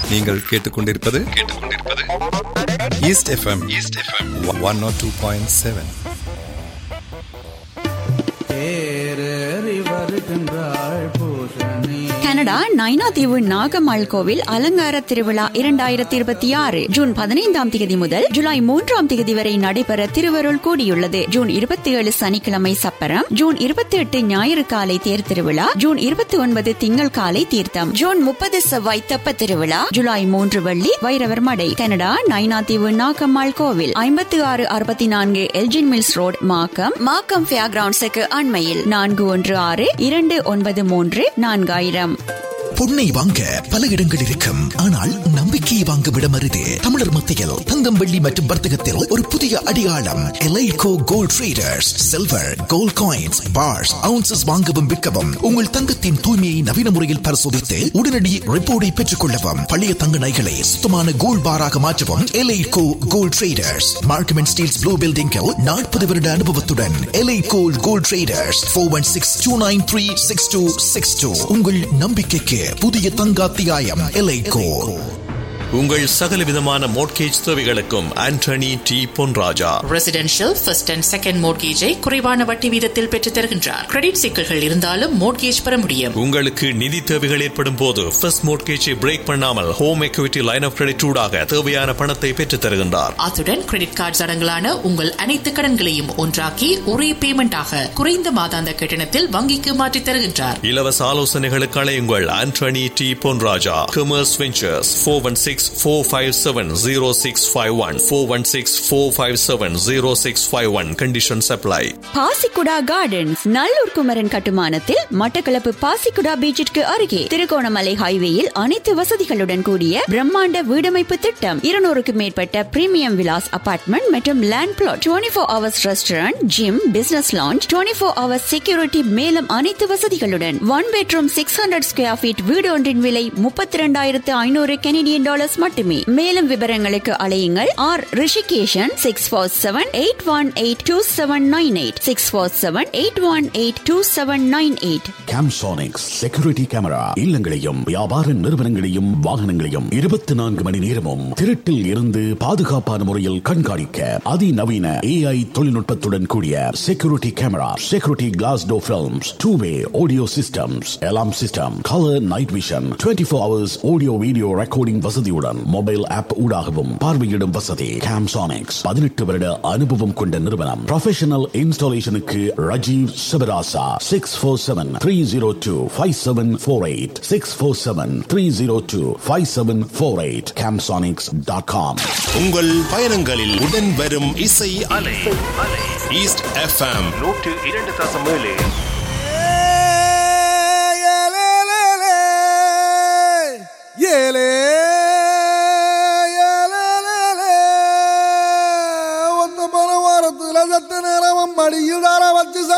நீங்கள் கேட்டுக்கொண்டிருப்பது கேட்டுக்கொண்டிருப்பது East FM East FM one nought two point seven தேரறி வருகின்றாள் பூஷணி கனடா நைனாதீவு நாகம்மாள் கோவில் அலங்கார திருவிழா இரண்டாயிரத்தி இருபத்தி ஆறு ஜூன் பதினைந்தாம் தேதி முதல் ஜூலை மூன்றாம் தேதி வரை நடைபெற திருவருள் கூடியுள்ளது ஜூன் இருபத்தி ஏழு சனிக்கிழமை சப்பரம் ஜூன் இருபத்தி எட்டு ஞாயிறு காலை தேர் திருவிழா ஜூன் இருபத்தி ஒன்பது திங்கள் காலை தீர்த்தம் ஜூன் முப்பது செவ்வாய் தெப்ப திருவிழா ஜூலை மூன்று வெள்ளி வைரவர் மடை கனடா நைனாதீவு நாகம்மாள் கோவில் ஐம்பத்தி ஆறு அறுபத்தி நான்கு Elgin Mills Road Markham Markham Fair கிரவுண்ட்ஸுக்கு அண்மையில் நான்கு ஒன்று ஆறு இரண்டு ஒன்பது மூன்று நான்காயிரம் பொன்னை வாங்க பல இடங்கள் இருக்கும் ஆனால் நம்பிக்கையை வாங்கும் இடம் அரிது தமிழர் மத்தியில் தங்கம் வெள்ளி மற்றும் வர்த்தகத்தில் ஒரு புதிய அடையாளம் Elaico Gold Traders silver gold coins bars ounces வாங்கவும் விற்கவும் உங்கள் தங்கத்தின் தூய்மையை நவீன முறையில் பரிசோதித்து உடனடி ரிப்போர்ட்டை பெற்றுக் கொள்ளவும் பழைய தங்க நகைகளை சுத்தமான கோல்ட் பாராக மாற்றவும் Elaico Gold Traders Markham and Steeles Blue பில்டிங்கில் நாற்பது வருட அனுபவத்துடன் Elaico Gold Traders four one six two nine three six two six two உங்கள் நம்பிக்கைக்கு புதிய தங்காத்தியாயம் எலைகோ உங்கள் சகல விதமான மோட்கேஜ் தேவைகளுக்கும் Antony D Ponraja residential first and second மோட்கேஜை குறைவான வட்டி வீதத்தில் பெற்றுத் தருகின்றார் கிரெடிட் சிக்கல்கள் இருந்தாலும் மோட்கேஜ் பெற முடியும் உங்களுக்கு நிதி தேவைகள் ஏற்படும் போது ஃபர்ஸ்ட் மோட்கேஜை பிரேக் பண்ணாமல் home equity line of credit ஊடாக தேவையான பணத்தை பெற்றுத் தருகின்றார் அத்துடன் கிரெடிட் கார்டு அடங்கலான உங்கள் அனைத்து கடன்களையும் ஒன்றாக்கி ஒரே பேமெண்டாக குறைந்த மாதாந்த கட்டணத்தில் வங்கிக்கு மாற்றித் தருகின்றார் இலவச ஆலோசனைகளுக்கு அழையுங்கள் Antony D Ponraja Commerce Ventures four one six four five seven zero six five one four one six four five seven zero six five one condition supply Pasikudah Gardens Nallur Kumaran கட்டுமானத்தில் மட்டக்களப்பு பாசிக்குடா பீச்சிற்கு அருகே திருகோணமலை ஹைவேயில் அனைத்து வசதிகளுடன் கூடிய பிரம்மாண்ட வீடமைப்பு திட்டம் இருநூறுக்கும் மேற்பட்ட பிரீமியம் விலாஸ் அபார்ட்மெண்ட் மற்றும் land plot twenty four hours restaurant gym business lounge twenty four hours security மேலும் அனைத்து வசதிகளுடன் one bedroom six hundred square feet வீடு ஒன்றின் விலை முப்பத்தி ரெண்டாயிரத்து ஐநூறு கெனடியன் டாலர்ஸ் மட்டுமே மேலும் விவரங்களுக்கு அலையுங்கள் R Rishikeshan six four seven eight one eight two seven nine eight six four seven eight one eight two seven nine eight Camsonics security camera இல்லங்களையும் வியாபார நிறுவனங்களையும் வாகனங்களையும் இருபத்தி நான்கு மணி நேரமும் திருட்டில் இருந்து பாதுகாப்பான முறையில் கண்காணிக்க அதிநவீன ஏஐ தொழில்நுட்பத்துடன் கூடிய செக்யூரிட்டி கேமரா செக்யூரிட்டி கிளாஸ் டோ films two way audio systems alarm system colour night vision twenty four hours audio video recording வசதியுடன் மொபைல் ஆப் ஊடாகவும் பார்வையிடும் வசதி கேம்சானிக்ஸ் பதினெட்டு வருட அனுபவம் கொண்ட நிறுவனம் ப்ரொஃபஷனல் இன்ஸ்டாலேஷனுக்கு Rajeev Sivarasa six four seven three zero two five seven four eight six four seven three zero two five seven four eight Camsonics dot com உங்கள் பயணங்களில் உடன் வரும் இசை அலை ஈஸ்ட் எஃப்எம் நூற்று இரண்டு தசம் ஏழு ஏலே ஒத்த பல வாரத்துல சத்த நேரம் மடியில் வச்சு